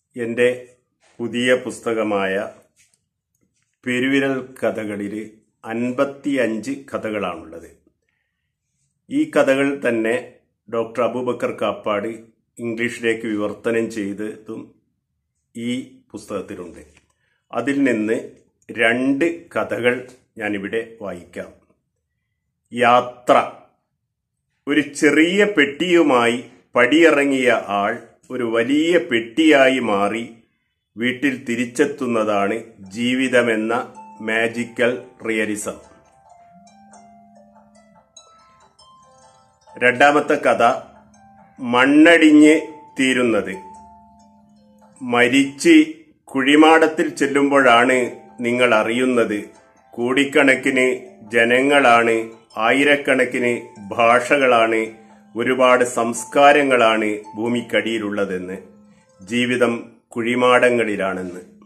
എൻ്റെ പുതിയ പുസ്തകമായ പെരുവിരൽ കഥകളിൽ അൻപത്തി അഞ്ച് കഥകളാണുള്ളത് ഈ കഥകൾ തന്നെ ഡോക്ടർ അബൂബക്കർ കാപ്പാട് ഇംഗ്ലീഷിലേക്ക് വിവർത്തനം ചെയ്തതും ഈ പുസ്തകത്തിലുണ്ട് അതിൽ നിന്ന് രണ്ട് കഥകൾ ഞാനിവിടെ വായിക്കാം യാത്ര ഒരു ചെറിയ പെട്ടിയുമായി പടിയിറങ്ങിയ ആൾ ഒരു വലിയ പെട്ടിയായി മാറി വീട്ടിൽ തിരിച്ചെത്തുന്നതാണ് ജീവിതമെന്ന മാജിക്കൽ റിയലിസം രണ്ടാമത്തെ കഥ മണ്ണടിഞ്ഞ് തീരുന്നത് മരിച്ച് കുഴിമാടത്തിൽ ചെല്ലുമ്പോഴാണ് നിങ്ങൾ അറിയുന്നത് കോടിക്കണക്കിന് ജനങ്ങളാണ് ആയിരക്കണക്കിന് ഭാഷകളാണ് ഒരുപാട് സംസ്കാരങ്ങളാണ് ഭൂമിക്കടിയിലുള്ളതെന്ന് ജീവിതം കുഴിമാടങ്ങളിലാണെന്ന്